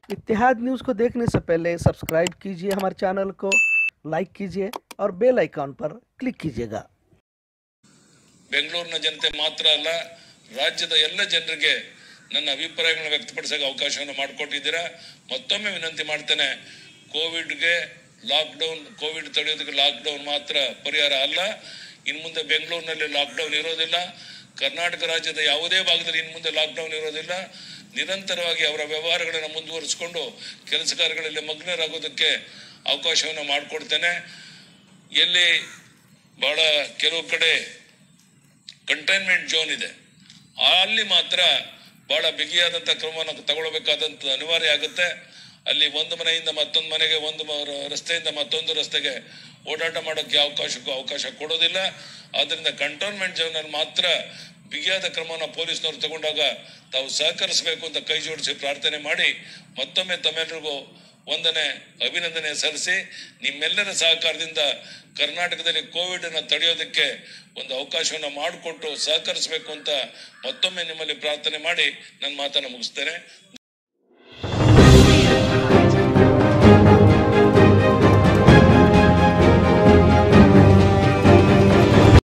इतिहाद news को देखने से पहले सब्सक्राइब कीजिए हमारे चैनल को लाइक कीजिए और बेल आइकॉन पर क्लिक कीजिएगा ಬೆಂಗಳೂರಿನ ಜನತೆ ಮಾತ್ರ ಅಲ್ಲ ರಾಜ್ಯದ ಎಲ್ಲ ಜನರಿಗೆ ನನ್ನ ಅಭಿಪ್ರಾಯಗಳನ್ನ ವ್ಯಕ್ತಪಡಿಸೋಕೆ ಅವಕಾಶವನ್ನು ಮಾಡಿಕೊಟ್ಟಿದ್ದೀರಾ ಮತ್ತೊಮ್ಮೆ ವಿನಂತಿ ಮಾಡ್ತೇನೆ ಕೋವಿಡ್ಗೆ ಲಾಕ್ಡೌನ್ ಕೋವಿಡ್ ತಡೆಯೋದಕ್ಕೆ ಲಾಕ್ಡೌನ್ ಮಾತ್ರ ಪರಿಹಾರ ಅಲ್ಲ ಇನ್ನು ಮುಂದೆ ಬೆಂಗಳೂರಿನಲ್ಲಿ ಲಾಕ್ಡೌನ್ ಇರೋದಿಲ್ಲ ಕರ್ನಾಟಕ ರಾಜ್ಯದ ಯಾವುದೇ ಭಾಗದಲ್ಲಿ ಇನ್ನು ಮುಂದೆ ಲಾಕ್ಡೌನ್ ಇರೋದಿಲ್ಲ ನಿರಂತರವಾಗಿ ಅವರ ವ್ಯವಹಾರಗಳನ್ನು ಮುಂದುವರಿಸಿಕೊಂಡು ಕೆಲಸ ಕಾರ್ಯಗಳಲ್ಲಿ ಮಗ್ನರಾಗೋದಕ್ಕೆ ಅವಕಾಶವನ್ನು ಮಾಡಿಕೊಡ್ತೇನೆ ಎಲ್ಲಿ ಬಹಳ ಕೆಲವು ಕಡೆ ಕಂಟೈನ್ಮೆಂಟ್ ಝೋನ್ ಇದೆ ಅಲ್ಲಿ ಮಾತ್ರ ಬಹಳ ಬಿಗಿಯಾದಂಥ ಕ್ರಮವನ್ನು ತಗೊಳ್ಬೇಕಾದಂಥ ಅನಿವಾರ್ಯ ಆಗುತ್ತೆ ಅಲ್ಲಿ ಒಂದು ಮನೆಯಿಂದ ಮತ್ತೊಂದು ಮನೆಗೆ ಒಂದು ಮ- ರಸ್ತೆಯಿಂದ ಮತ್ತೊಂದು ರಸ್ತೆಗೆ ಓಡಾಟ ಮಾಡೋಕ್ಕೆ ಅವಕಾಶಕ್ಕೂ ಅವಕಾಶ ಕೊಡೋದಿಲ್ಲ ಆದ್ದರಿಂದ ಕಂಟೋನ್ಮೆಂಟ್ ಝೋನಲ್ಲಿ ಮಾತ್ರ ಬಿಗಿಯಾದ ಕ್ರಮವನ್ನು ಪೊಲೀಸ್ನವರು ತಗೊಂಡಾಗ ತಾವು ಸಹಕರಿಸಬೇಕು ಅಂತ ಕೈ ಜೋಡಿಸಿ ಪ್ರಾರ್ಥನೆ ಮಾಡಿ ಮತ್ತೊಮ್ಮೆ ತಮ್ಮೆಲ್ಲರಿಗೂ ವಂದನೆ ಅಭಿನಂದನೆ ಸಲ್ಲಿಸಿ ನಿಮ್ಮೆಲ್ಲರ ಸಹಕಾರದಿಂದ ಕರ್ನಾಟಕದಲ್ಲಿ ಕೋವಿಡ್ ಅನ್ನು ತಡೆಯೋದಕ್ಕೆ ಒಂದು ಅವಕಾಶವನ್ನು ಮಾಡಿಕೊಟ್ಟು ಸಹಕರಿಸಬೇಕು ಅಂತ ಮತ್ತೊಮ್ಮೆ ನಿಮ್ಮಲ್ಲಿ ಪ್ರಾರ್ಥನೆ ಮಾಡಿ ನನ್ನ ಮಾತನ್ನು ಮುಗಿಸ್ತೇನೆ